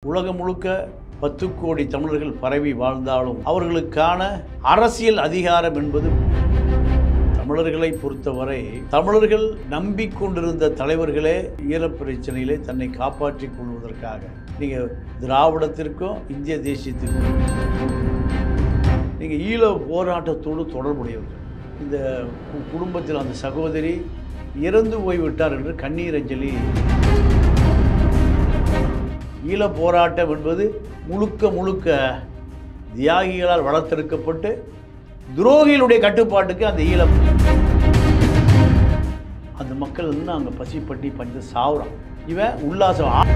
உலகம் முழுக்க பத்து கோடி தமிழர்கள் பரவி வாழ்ந்தாலும் அவர்களுக்கான அரசியல் அதிகாரம் என்பது தமிழர்களை பொறுத்தவரை தமிழர்கள் நம்பிக்கொண்டிருந்த தலைவர்களே ஈழப் பிரச்சனையிலே தன்னை காப்பாற்றிக் கொள்வதற்காக நீங்கள் திராவிடத்திற்கும் இந்திய தேசியத்திற்கும் நீங்கள் ஈழ போராட்டத்தோடு தொடர்புடையவர்கள் இந்த கு- குடும்பத்தில் அந்த சகோதரி இறந்து போய்விட்டார் என்று கண்ணீர் அஞ்சலி ஈழ போராட்டம் என்பது முழுக்க முழுக்க தியாகிகளால் வளர்த்தெடுக்கப்பட்டு துரோகிகளுடைய கட்டுப்பாட்டுக்கு அந்த ஈழம் அந்த மக்கள் இன்னும் அங்கே பசிப்பட்டி பஞ்ச சாவுறான் இவன் உல்லாசம் ஆ-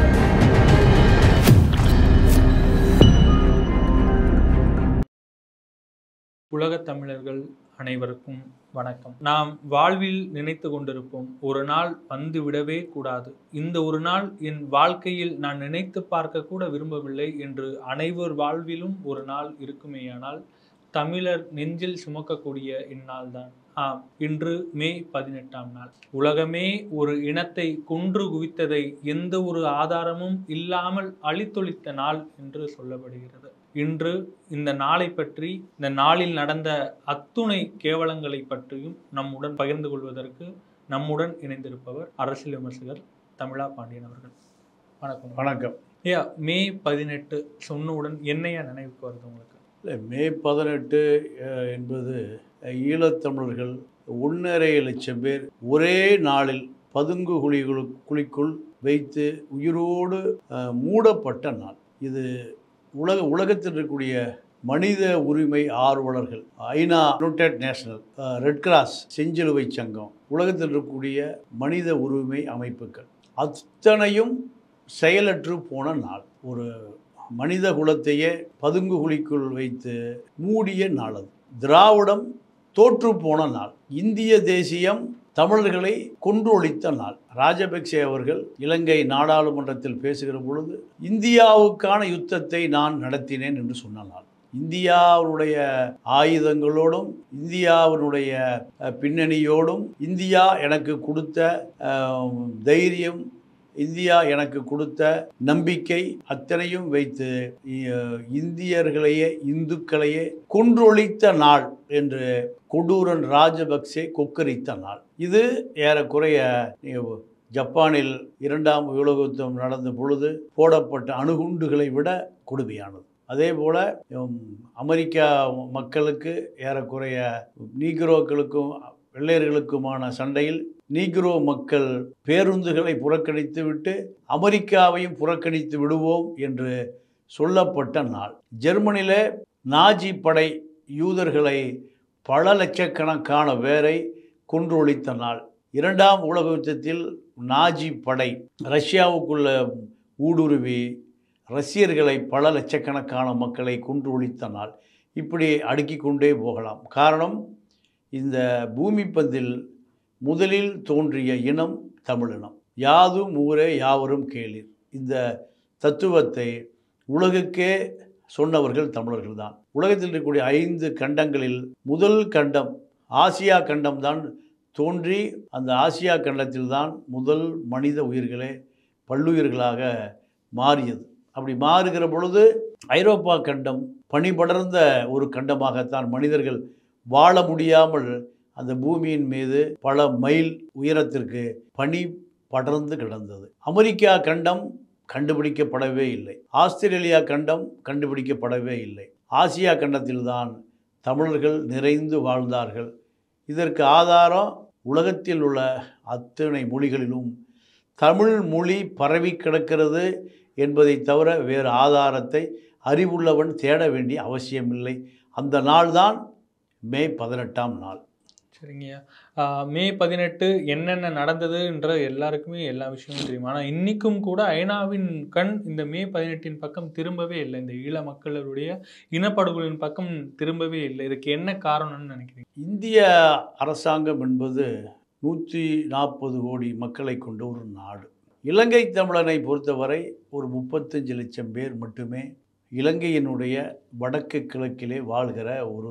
உலகத் தமிழர்கள் அனைவருக்கும் வணக்கம் நாம் வாழ்வில் நினைத்து கொண்டிருப்போம் ஒரு நாள் வந்து விடவே கூடாது இந்த ஒரு நாள் என் வாழ்க்கையில் நான் நினைத்து பார்க்க கூட விரும்பவில்லை என்று அனைவர் வாழ்விலும் ஒரு நாள் இருக்குமேயானால் தமிழர் நெஞ்சில் சுமக்கக்கூடிய இந்நாள் தான் ஆம் இன்று மே பதினெட்டாம் நாள் உலகமே ஒரு இனத்தை கொன்று குவித்ததை எந்த ஒரு ஆதாரமும் இல்லாமல் அழித்தொழித்த நாள் என்று சொல்லப்படுகிறது இன்று இந்த நாளை பற்றி இந்த நாளில் நடந்த அத்துணை கேவலங்களை பற்றியும் நம்முடன் பகிர்ந்து கொள்வதற்கு நம்முடன் இணைந்திருப்பவர் அரசியல் விமர்சகர் தமிழா பாண்டியன் அவர்கள் வணக்கம் வணக்கம் ஐயா மே பதினெட்டு சொன்னவுடன் என்னையா நினைவுக்கு வருது உங்களுக்கு இல்லை மே பதினெட்டு அஹ், என்பது அஹ், ஈழத்தமிழர்கள் ஒன்றரை லட்சம் பேர் ஒரே நாளில் பதுங்கு குழிகளு குழிக்குள் வைத்து உயிரோடு அஹ், மூடப்பட்ட நாள் இது உலக உலகத்தில் இருக்கக்கூடிய மனித உரிமை ஆர்வலர்கள் ஐநா யுனைடெட் நேஷனல் ரெட் கிராஸ் செஞ்சிலுவை சங்கம் உலகத்தில் இருக்கக்கூடிய மனித உரிமை அமைப்புகள் அத்தனையும் செயலற்று போன நாள் ஒரு மனித குலத்தையே பதுங்கு குழிக்குள் வைத்து மூடிய நாள் அது திராவிடம் தோற்று போன நாள் இந்திய தேசியம் தமிழர்களை கொன்றொழித்த நாள் ராஜபக்சே அவர்கள் இலங்கை நாடாளுமன்றத்தில் பேசுகிற பொழுது இந்தியாவுக்கான யுத்தத்தை நான் நடத்தினேன் என்று சொன்ன நாள் இந்தியாவுடைய ஆயுதங்களோடும் இந்தியாவினுடைய அஹ், பின்னணியோடும் இந்தியா எனக்கு கொடுத்த அஹ், தைரியம் இந்தியா எனக்கு கொடுத்த நம்பிக்கை அத்தனையும் வைத்து இ- இந்தியர்களையே இந்துக்களையே கொன்றொழித்த நாள் என்று கொடூரன் ராஜபக்சே கொக்கரித்த நாள் இது ஏறக்குறைய நீங்க ஜப்பானில் இரண்டாம் உலகயுத்தம் நடந்த பொழுது போடப்பட்ட அணுகுண்டுகளை விட கொடுமையானது அதே போல் அமெரிக்கா மக்களுக்கு ஏறக்குறைய நீக்ரோக்களுக்கும் வெள்ளையர்களுக்குமான சண்டையில் நீக்ரோ மக்கள் பேருந்துகளை புறக்கணித்து விட்டு அமெரிக்காவையும் புறக்கணித்து விடுவோம் என்று சொல்லப்பட்ட நாள் ஜெர்மனியிலே நாஜி படை யூதர்களை பல லட்சக்கணக்கான பேரை கொன்றொழித்த நாள் இரண்டாம் உலக யுத்தத்தில் நாஜி படை ரஷ்யாவுக்குள்ள ஊடுருவி ரஷ்யர்களை பல லட்சக்கணக்கான மக்களை கொன்று ஒழித்த நாள் இப்படி அடுக்கிக் கொண்டே போகலாம் காரணம் இந்த பூமி பந்தில் முதலில் தோன்றிய இனம் தமிழினம் யாதும் ஊரே யாவரும் கேளீர் இந்த தத்துவத்தை உலகுக்கே சொன்னவர்கள் தமிழர்கள் தான் உலகத்தில் இருக்கக்கூடிய ஐந்து கண்டங்களில் முதல் கண்டம் ஆசியா கண்டம்தான் தோன்றி அந்த ஆசியா கண்டத்தில் தான் முதல் மனித உயிர்களே பல்லுயிர்களாக மாறியது அப்படி மாறுகிற பொழுது ஐரோப்பா கண்டம் பனிபடர்ந்த ஒரு கண்டமாகத்தான் மனிதர்கள் வாழ முடியாமல் அந்த பூமியின் மீது பல மைல் உயரத்திற்கு பனி படர்ந்து கிடந்தது அமெரிக்கா கண்டம் கண்டுபிடிக்கப்படவே இல்லை ஆஸ்திரேலியா கண்டம் கண்டுபிடிக்கப்படவே இல்லை ஆசியா கண்டத்தில்தான் தமிழர்கள் நிறைந்து வாழ்ந்தார்கள் இதற்கு ஆதாரம் உலகத்தில் உள்ள அத்தனை மொழிகளிலும் தமிழ் மொழி பரவி கிடக்கிறது என்பதை தவிர வேறு ஆதாரத்தை அறிவுள்ளவன் தேட வேண்டிய அவசியமில்லை அந்த நாள்தான் மே பதினெட்டாம் நாள் சரிங்கய்யா ஆஹ் மே பதினெட்டு என்னென்ன நடந்ததுன்ற எல்லாருக்குமே எல்லா விஷயமும் தெரியும் ஆனால் இன்னைக்கும் கூட ஐநாவின் கண் இந்த மே பதினெட்டின் பக்கம் திரும்பவே இல்லை இந்த ஈழ மக்களுடைய இனப்படுகொலின் பக்கம் திரும்பவே இல்லை இதுக்கு என்ன காரணம்னு நினைக்கிறீங்க இந்திய அரசாங்கம் என்பது நூற்றி நாற்பது கோடி மக்களை கொண்ட ஒரு நாடு இலங்கை தமிழனை பொறுத்தவரை ஒரு முப்பத்தஞ்சு லட்சம் பேர் மட்டுமே இலங்கையினுடைய வடக்கு கிழக்கிலே வாழ்கிற ஒரு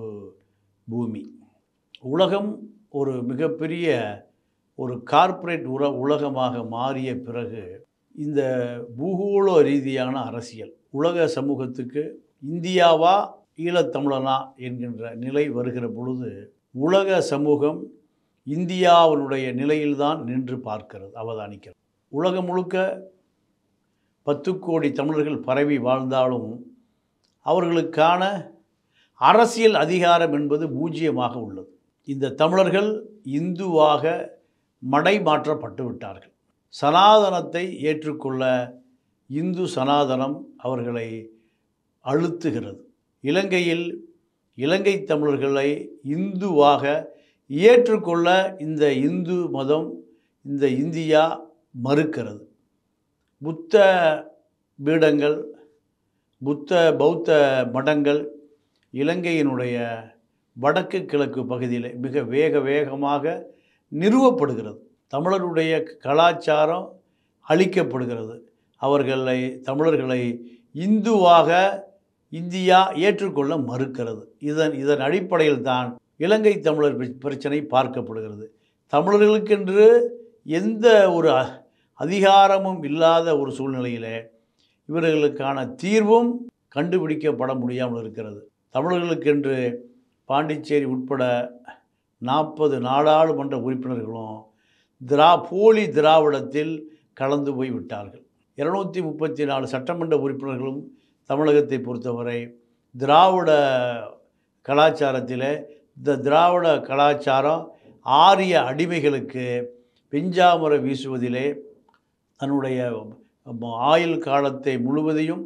பூமி உலகம் ஒரு மிகப்பெரிய ஒரு கார்ப்பரேட் உர உலகமாக மாறிய பிறகு இந்த பூகோள ரீதியான அரசியல் உலக சமூகத்துக்கு இந்தியாவா ஈழத்தமிழனா என்கின்ற நிலை வருகிற பொழுது உலக சமூகம் இந்தியாவினுடைய நிலையில்தான் நின்று பார்க்கிறது அவதானிக்கிறது உலகம் முழுக்க பத்து கோடி தமிழர்கள் பரவி வாழ்ந்தாலும் அவர்களுக்கான அரசியல் அதிகாரம் என்பது பூஜ்ஜியமாக உள்ளது இந்த தமிழர்கள் இந்துவாக மடை மாற்றப்பட்டு விட்டார்கள் சனாதனத்தை ஏற்றுக்கொள்ள இந்து சனாதனம் அவர்களை அழுத்துகிறது இலங்கையில் இலங்கை தமிழர்களை இந்துவாக ஏற்றுக்கொள்ள இந்த இந்து மதம் இந்த இந்தியா மறுக்கிறது புத்த பீடங்கள் புத்த பௌத்த மடங்கள் இலங்கையினுடைய வடக்கு கிழக்கு பகுதியில் மிக வேக வேகமாக நிறுவப்படுகிறது தமிழருடைய கலாச்சாரம் அழிக்கப்படுகிறது அவர்களை தமிழர்களை இந்துவாக இந்தியா ஏற்றுக்கொள்ள மறுக்கிறது இதன் இதன் அடிப்படையில் தான் இலங்கை தமிழர் பிர- பிரச்சனை பார்க்கப்படுகிறது தமிழர்களுக்கென்று எந்த ஒரு அ- அதிகாரமும் இல்லாத ஒரு சூழ்நிலையில் இவர்களுக்கான தீர்வும் கண்டுபிடிக்கப்பட முடியாமல் இருக்கிறது தமிழர்களுக்கென்று பாண்டிச்சேரி உட்பட நாற்பது நாடாளுமன்ற உறுப்பினர்களும் திரா போலி திராவிடத்தில் கலந்து போய் விட்டார்கள் இருநூத்தி முப்பத்தி நாலு சட்டமன்ற உறுப்பினர்களும் தமிழகத்தை பொறுத்தவரை திராவிட கலாச்சாரத்தில் இந்த திராவிட கலாச்சாரம் ஆரிய அடிமைகளுக்கு பெஞ்சாமரம் வீசுவதிலே தன்னுடைய ஆயுள் காலத்தை முழுவதையும்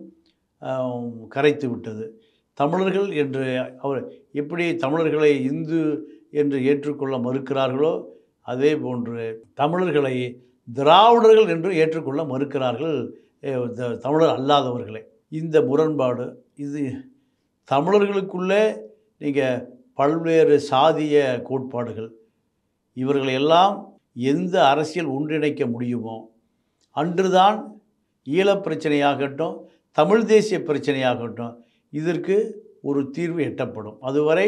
ஆம், கரைத்து விட்டது தமிழர்கள் என்று அவர் எப்படி தமிழர்களை இந்து என்று ஏற்றுக்கொள்ள மறுக்கிறார்களோ அதே போன்று தமிழர்களை திராவிடர்கள் என்று ஏற்றுக்கொள்ள மறுக்கிறார்கள் அஹ், த- தமிழர் அல்லாதவர்களை இந்த முரண்பாடு இது தமிழர்களுக்குள்ளே நீங்கள் பல்வேறு சாதிய கோட்பாடுகள் இவர்களை எல்லாம் எந்த அரசியல் ஒன்றிணைக்க முடியுமோ அன்றுதான் ஈழப் பிரச்சனையாகட்டும் தமிழ் தேசிய பிரச்சனையாகட்டும் இதற்கு ஒரு தீர்வு எட்டப்படும் அதுவரை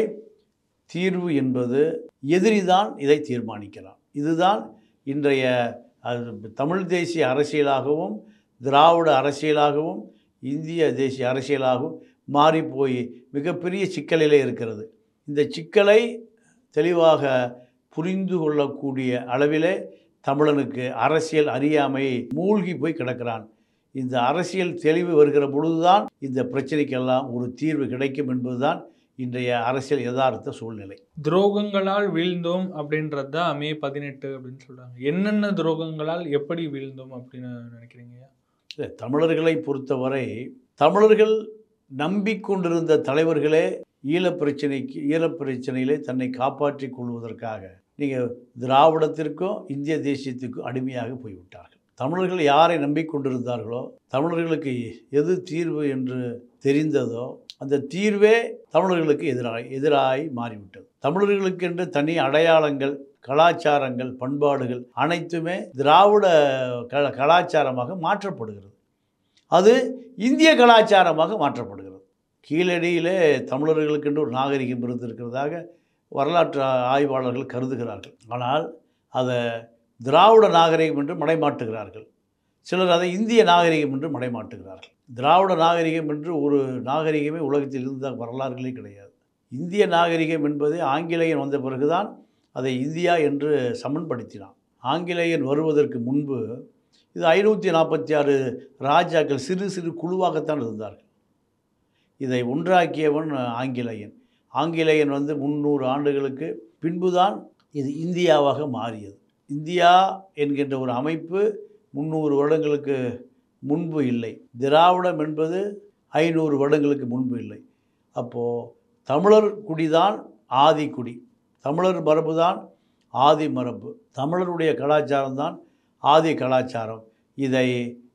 தீர்வு என்பது எதிரிதான் இதை தீர்மானிக்கிறான் இதுதான் இன்றைய அது தமிழ் தேசிய அரசியலாகவும் திராவிட அரசியலாகவும் இந்திய தேசிய அரசியலாகவும் மாறிப்போய் மிகப்பெரிய சிக்கலிலே இருக்கிறது இந்த சிக்கலை தெளிவாக புரிந்து கொள்ளக்கூடிய அளவிலே தமிழனுக்கு அரசியல் அறியாமை மூழ்கி போய் கிடக்கிறான் இந்த அரசியல் தெளிவு வருகிற பொழுதுதான் இந்த பிரச்சனைக்கெல்லாம் ஒரு தீர்வு கிடைக்கும் என்பதுதான் இன்றைய அரசியல் யதார்த்த சூழ்நிலை துரோகங்களால் வீழ்ந்தோம் அப்படின்றது தான் மே பதினெட்டு அப்படின்னு சொல்றாங்க என்னென்ன துரோகங்களால் எப்படி வீழ்ந்தோம் அப்படின்னு நினைக்கிறீங்க இல்லை, தமிழர்களை பொறுத்தவரை தமிழர்கள் நம்பிக்கொண்டிருந்த தலைவர்களே ஈழப் பிரச்சனைக்கு ஈழப் பிரச்சனையிலே தன்னை காப்பாற்றிக் கொள்வதற்காக நீங்கள் திராவிடத்திற்கும் இந்திய தேசியத்துக்கும் அடிமையாக போய்விட்டார்கள் தமிழர்கள் யாரை நம்பிக்கொண்டிருந்தார்களோ தமிழர்களுக்கு எது தீர்வு என்று தெரிந்ததோ அந்த தீர்வே தமிழர்களுக்கு எதிராக எதிராகி மாறிவிட்டது தமிழர்களுக்கென்று தனி அடையாளங்கள் கலாச்சாரங்கள் பண்பாடுகள் அனைத்துமே திராவிட கல கலாச்சாரமாக மாற்றப்படுகிறது அது இந்திய கலாச்சாரமாக மாற்றப்படுகிறது கீழடியிலே தமிழர்களுக்கென்று ஒரு நாகரிகம் இருந்திருக்கிறதாக வரலாற்று ஆய்வாளர்கள் கருதுகிறார்கள் ஆனால் அதை திராவிட நாகரிகம் என்று மடைமாட்டுகிறார்கள் சிலர் அதை இந்திய நாகரிகம் என்று மடைமாட்டுகிறார்கள் திராவிட நாகரிகம் என்று ஒரு நாகரிகமே உலகத்தில் இருந்த வரலாறுகளே கிடையாது இந்திய நாகரிகம் என்பது ஆங்கிலேயன் வந்த பிறகுதான் அதை இந்தியா என்று சமன்படுத்தினான் ஆங்கிலேயன் வருவதற்கு முன்பு இது ஐநூற்றி நாற்பத்தி ஆறு ராஜாக்கள் சிறு சிறு குழுவாகத்தான் இருந்தார்கள் இதை ஒன்றாக்கியவன் ஆங்கிலேயன் ஆங்கிலேயன் வந்து முந்நூறு ஆண்டுகளுக்கு பின்புதான் இது இந்தியாவாக மாறியது இந்தியா என்கின்ற ஒரு அமைப்பு முந்நூறு வருடங்களுக்கு முன்பு இல்லை திராவிடம் என்பது ஐநூறு வருடங்களுக்கு முன்பு இல்லை அப்போது தமிழர் குடிதான் ஆதி குடி தமிழர் மரபு தான் ஆதி மரபு தமிழருடைய கலாச்சாரம் தான் ஆதி கலாச்சாரம் இதை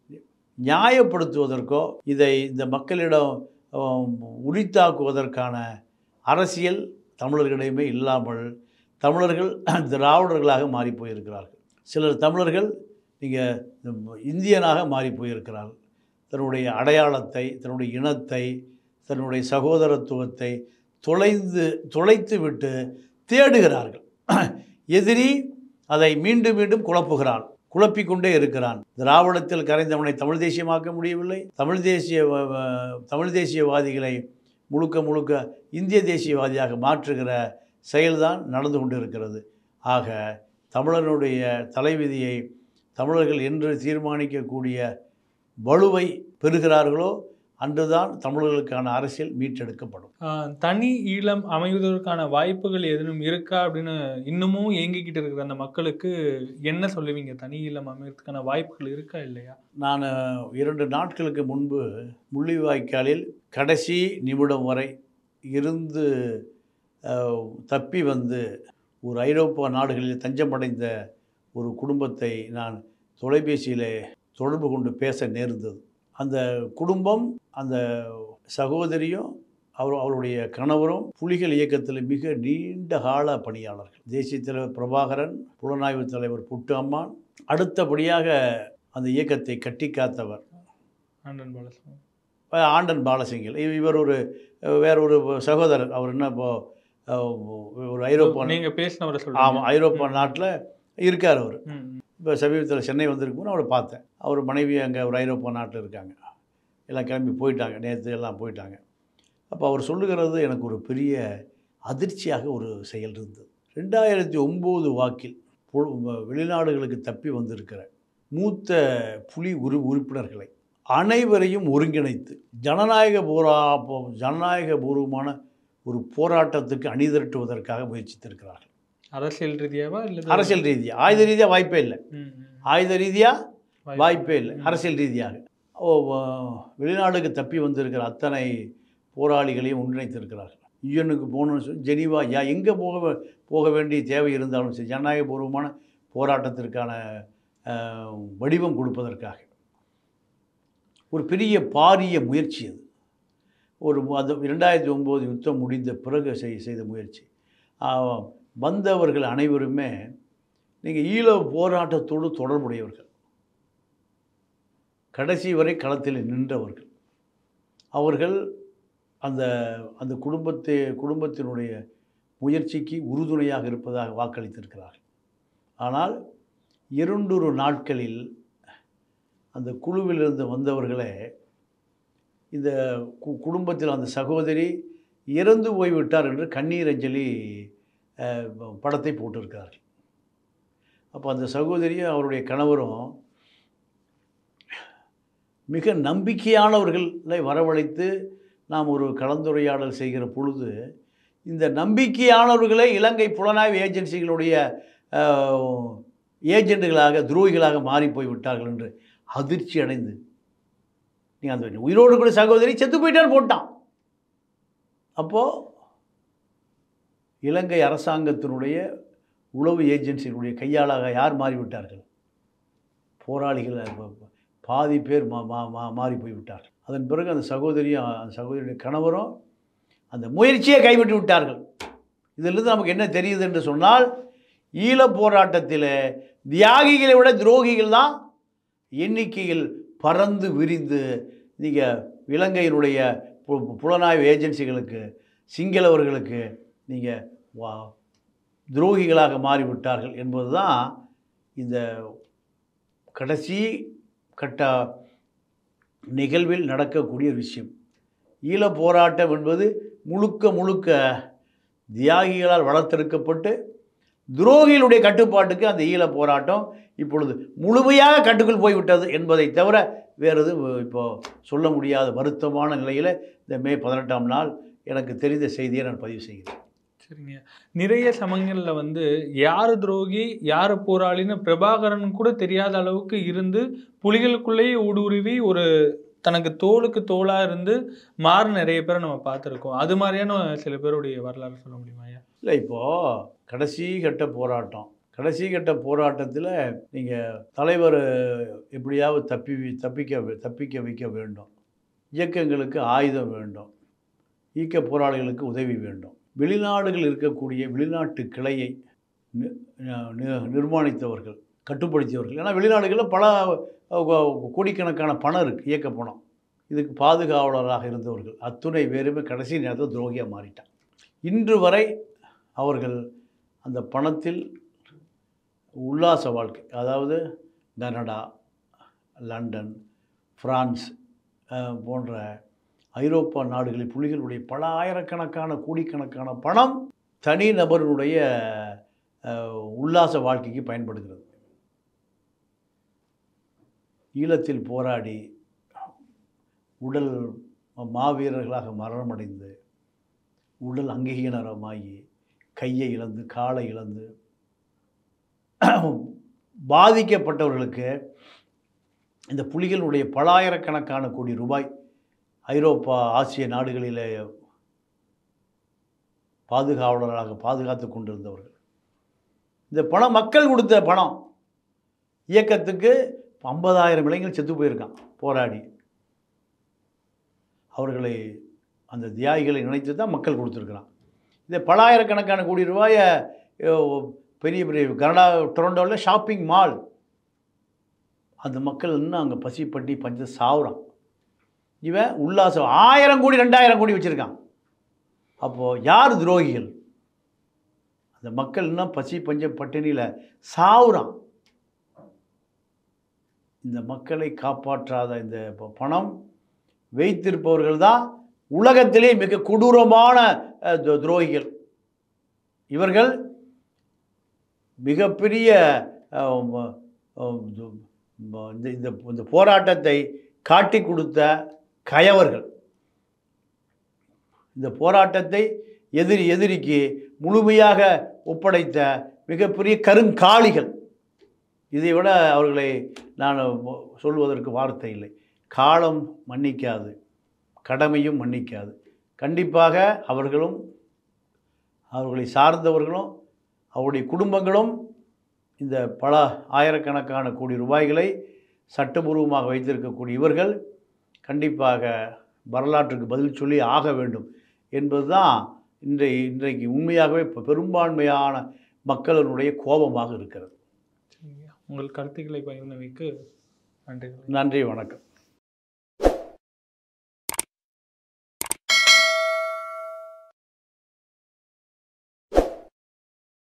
நியாயப்படுத்துவதற்கோ இதை இந்த மக்களிடம் ஆம், உரித்தாக்குவதற்கான அரசியல் தமிழர்களிடமே இல்லாமல் தமிழர்கள் திராவிடர்களாக மாறி போயிருக்கிறார்கள் சிலர் தமிழர்கள் நீங்கள் இந்தியனாக மாறி போயிருக்கிறார்கள் தன்னுடைய அடையாளத்தை தன்னுடைய இனத்தை தன்னுடைய சகோதரத்துவத்தை தொலைந்து தொலைத்து விட்டு தேடுகிறார்கள் எதிரி அதை மீண்டும் மீண்டும் குழப்புகிறான் குழப்பிக் கொண்டே இருக்கிறான் திராவிடத்தில் கரைந்தவனை தமிழ் தேசியமாக்க முடியவில்லை தமிழ் தேசிய வ- வ- தமிழ் தேசியவாதிகளை முழுக்க முழுக்க இந்திய தேசியவாதியாக மாற்றுகிற செயல்தான் நடந்து கொண்டு இருக்கிறது ஆக தமிழனுடைய தலைவிதியை தமிழர்கள் என்று தீர்மானிக்கக்கூடிய வலுவை பெறுகிறார்களோ அன்றுதான் தமிழர்களுக்கான அரசியல் மீட்டெடுக்கப்படும் ஆஹ் தனி ஈழம் அமைவதற்கான வாய்ப்புகள் எதுவும் இருக்கா அப்படின்னு இன்னமும் ஏங்கிக்கிட்டு இருக்கிற அந்த மக்களுக்கு என்ன சொல்லுவீங்க தனி ஈழம் அமைவதற்கான வாய்ப்புகள் இருக்கா இல்லையா நான் இரண்டு நாட்களுக்கு முன்பு முள்ளிவாய்க்காலில் கடைசி நிமிடம் வரை இருந்து அஹ், தப்பி வந்து ஒரு ஐரோப்பா நாடுகளில் தஞ்சமடைந்த ஒரு குடும்பத்தை நான் தொலைபேசியில் தொடர்பு கொண்டு பேச நேர்ந்தது அந்த குடும்பம் அந்த சகோதரியும் அவர் அவருடைய கணவரும் புலிகள் இயக்கத்தில் மிக நீண்ட கால பணியாளர்கள் தேசிய தலைவர் பிரபாகரன் புலனாய்வு தலைவர் புட்டு அம்மான் அடுத்தபடியாக அந்த இயக்கத்தை கட்டி காத்தவர் ஆண்டன் பாலசுமன் அஹ் ஆண்டன் பாலசிங்கல் இவ- இவர் ஒரு அஹ், வேற ஒரு சகோதரர் அவர் என்ன இப்போ அஹ், ஒரு ஐரோப்பா நீங்க பேசினவரை ஆமாம் சொல்லுங்க ஐரோப்பா நாட்டில் இருக்கார் அவர் ம், ம். இப்போ சமீபத்தில் சென்னை வந்திருக்கும்போது அவரை பார்த்தேன் அவர் மனைவி அங்கே ஒரு ஐரோப்பா நாட்டில் இருக்காங்க எல்லாம் கிளம்பி போயிட்டாங்க நேற்று எல்லாம் போயிட்டாங்க அப்போ அவர் சொல்லுகிறது எனக்கு ஒரு பெரிய அதிர்ச்சியாக ஒரு செயல் இருந்தது ரெண்டாயிரத்தி ஒம்பது வாக்கில் பொ- வெளிநாடுகளுக்கு தப்பி வந்திருக்கிற மூத்த புலி உறு உறுப்பினர்களை அனைவரையும் ஒருங்கிணைத்து ஜனநாயக போரா போ- ஜனநாயக பூர்வமான ஒரு போராட்டத்துக்கு அணிதிரட்டுவதற்காக முயற்சித்திருக்கிறார்கள் அரசியல் ரீதியாவா இல்ல அரசியல் ரீதியாக ஆயுத ரீதியாக வாய்ப்பே இல்லை ம், ம். ஆயுத ரீதியாக வாய்ப்பு. வாய்ப்பே இல்லை ம். அரசியல் ரீதியாக ஓ வ- வெளிநாடுக்கு தப்பி வந்திருக்கிற அத்தனை போராளிகளையும் ஒன்றிணைத்திருக்கிறார்கள் யுஎனுக்கு போகணும்னு சொல்லி ஜெனீவா யா எங்கே போக வே- போக வேண்டிய தேவை இருந்தாலும் சரி ஜனநாயகபூர்வமான போராட்டத்திற்கான அஹ், வடிவம் கொடுப்பதற்காக ஒரு பெரிய பாரிய முயற்சி அது ஒரு மு- அது இரண்டாயிரத்தி ஒம்பது யுத்தம் முடிந்த பிறகு செய் செய்த முயற்சி ஆஹ், வந்தவர்கள் அனைவருமே நீங்கள் ஈழ போராட்டத்தோடு தொடர்புடையவர்கள் கடைசி வரை களத்தில் நின்றவர்கள் அவர்கள் அந்த அந்த குடும்பத்தை குடும்பத்தினுடைய முயற்சிக்கு உறுதுணையாக இருப்பதாக வாக்களித்திருக்கிறார்கள் ஆனால் இரண்டொரு நாட்களில் அந்த குழுவிலிருந்து வந்தவர்களே இந்த கு- குடும்பத்தில் அந்த சகோதரி இறந்து போய்விட்டார் என்று கண்ணீர் அஞ்சலி அஹ், படத்தை போட்டிருக்கிறார்கள் அப்போ அந்த சகோதரியும் அவருடைய கணவரும் மிக நம்பிக்கையானவர்களை வரவழைத்து நாம் ஒரு கலந்துரையாடல் செய்கிற பொழுது இந்த நம்பிக்கையானவர்களே இலங்கை புலனாய்வு ஏஜென்சிகளுடைய அஹ், ஏஜெண்டுகளாக துரோகிகளாக மாறி போய் விட்டார்கள் என்று அதிர்ச்சி அடைந்து நீ அந்த உயிரோடு கூட சகோதரி செத்து போயிட்டார் போட்டான் அப்போது இலங்கை அரசாங்கத்தினுடைய உளவு ஏஜென்சியினுடைய கையாளாக யார் மாறிவிட்டார்கள் போராளிகள் ப- ப- பாதி பேர் மா மா மா மாறி போய்விட்டார்கள் அதன் பிறகு அந்த சகோதரியும் அந்த சகோதரியுடைய கணவரும் அந்த முயற்சியை கைவிட்டு விட்டார்கள் இதிலிருந்து நமக்கு என்ன தெரியுது என்று சொன்னால் ஈழப் போராட்டத்தில் தியாகிகளை விட துரோகிகள் தான் எண்ணிக்கையில் பறந்து விரிந்து நீங்கள் இலங்கையினுடைய பு- புலனாய்வு ஏஜென்சிகளுக்கு சிங்களவர்களுக்கு நீங்கள் வா துரோகிகளாக மாறிவிட்டார்கள் என்பது தான் இந்த கடைசி கட்ட நிகழ்வில் நடக்கக்கூடிய ஒரு விஷயம் ஈழப் போராட்டம் என்பது முழுக்க முழுக்க தியாகிகளால் வளர்த்தெடுக்கப்பட்டு துரோகிகளுடைய கட்டுப்பாட்டுக்கு அந்த ஈழப் போராட்டம் இப்பொழுது முழுமையாக கட்டுக்குள் போய்விட்டது என்பதை தவிர வேறு எதுவும் இப்போ சொல்ல முடியாத வருத்தமான நிலையில் இந்த மே பதினெட்டாம் நாள் எனக்கு தெரிந்த செய்தியை நான் பதிவு செய்கிறேன் சரிங்க நிறைய சமயங்கள்ல வந்து யாரு துரோகி யாரு போராளின்னு பிரபாகரன் கூட தெரியாத அளவுக்கு இருந்து புலிகளுக்குள்ளேயே ஊடுருவி ஒரு தனக்கு தோளுக்கு தோளா இருந்து மாறு நிறைய பேரை நம்ம பார்த்துருக்கோம் அது மாதிரியான சில பேருடைய வரலாறு சொல்ல முடியுமா ஐயா இல்லை இப்போது கடைசி கட்ட போராட்டம் கடைசி கட்ட போராட்டத்தில் நீங்கள் தலைவர் எப்படியாவது தப்பி தப்பிக்க வே- தப்பிக்க வைக்க வேண்டும் இயக்கங்களுக்கு ஆயுதம் வேண்டும் ஈக்க போராளிகளுக்கு உதவி வேண்டும் வெளிநாடுகள் இருக்கக்கூடிய வெளிநாட்டு கிளையை நி- நி- நிர்மாணித்தவர்கள் கட்டுப்படுத்தியவர்கள் ஏன்னா வெளிநாடுகளில் பல அஹ், கோ- கோடிக்கணக்கான பணம் இருக்குது இயக்க பணம் இதுக்கு பாதுகாவலராக இருந்தவர்கள் அத்துணை பேருமே கடைசி நேரத்தில் துரோகியாக மாறிட்டாங்க இன்று வரை அவர்கள் அந்த பணத்தில் உல்லாச வாழ்க்கை அதாவது கனடா லண்டன் பிரான்ஸ் அஹ், போன்ற ஐரோப்பா நாடுகளில் புலிகளுடைய பல ஆயிரக்கணக்கான கோடிக்கணக்கான பணம் தனிநபருடைய அஹ், உல்லாச வாழ்க்கைக்கு பயன்படுகிறது ஈழத்தில் போராடி உடல் மாவீரர்களாக மரணமடைந்து உடல் அங்கீகனரமாகி கையை இழந்து காலை இழந்து பாதிக்கப்பட்டவர்களுக்கு இந்த புலிகளுடைய பலாயிரக்கணக்கான கோடி ரூபாய் ஐரோப்பா ஆசிய நாடுகளிலே பாதுகாவலராக பாதுகாத்து கொண்டிருந்தவர்கள் இந்த பணம் மக்கள் கொடுத்த பணம் இயக்கத்துக்கு ஐம்பதாயிரம் இளைஞர்கள் செத்து போயிருக்கான் போராடி அவர்களை அந்த தியாகிகளை நினைத்து தான் மக்கள் கொடுத்துருக்குறான் இந்த பலாயிரக்கணக்கான கோடி ரூபாயை அஹ், பெரிய பெரிய கனடா டொரண்டோவில் ஷாப்பிங் மால் அந்த மக்கள் இன்னும் அங்கே பசிப்பட்டி பஞ்ச சாவுறான் இவன் உல்லாசம் ஆயிரம் கோடி ரெண்டாயிரம் கோடி வச்சுருக்கான் அப்போது யார் துரோகிகள் அந்த மக்கள் இன்னும் பசி பஞ்ச பட்டினியில் சாவுறான் இந்த மக்களை காப்பாற்றாத இந்த ப- பணம் வைத்திருப்பவர்கள் தான் உலகத்திலே மிக கொடூரமான அஹ், து- துரோகிகள் இவர்கள் மிகப்பெரிய அஹ், ம- அஹ், இது- ம- இந்த இந்த இந்த போராட்டத்தை காட்டி கொடுத்த கயவர்கள் இந்த போராட்டத்தை எதிரி எதிரிக்கு முழுமையாக ஒப்படைத்த மிகப்பெரிய கருங்காளிகள் இதை விட அவர்களை நான் சொல்வதற்கு வார்த்தை இல்லை காலம் மன்னிக்காது கடமையும் மன்னிக்காது கண்டிப்பாக அவர்களும் அவர்களை சார்ந்தவர்களும் அவருடைய குடும்பங்களும் இந்த பல ஆயிரக்கணக்கான கோடி ரூபாய்களை சட்டபூர்வமாக வைத்திருக்கக்கூடிய இவர்கள் கண்டிப்பாக வரலாற்றுக்கு பதில் சொல்லி ஆக வேண்டும் என்பதுதான் இன்றைய இன்றைக்கு உண்மையாகவே பெ- பெரும்பான்மையான மக்களினுடைய கோபமாக இருக்கிறது உங்கள் கருத்துக்களை பகிர்ந்தமைக்கு நன்றிகள் நன்றி வணக்கம்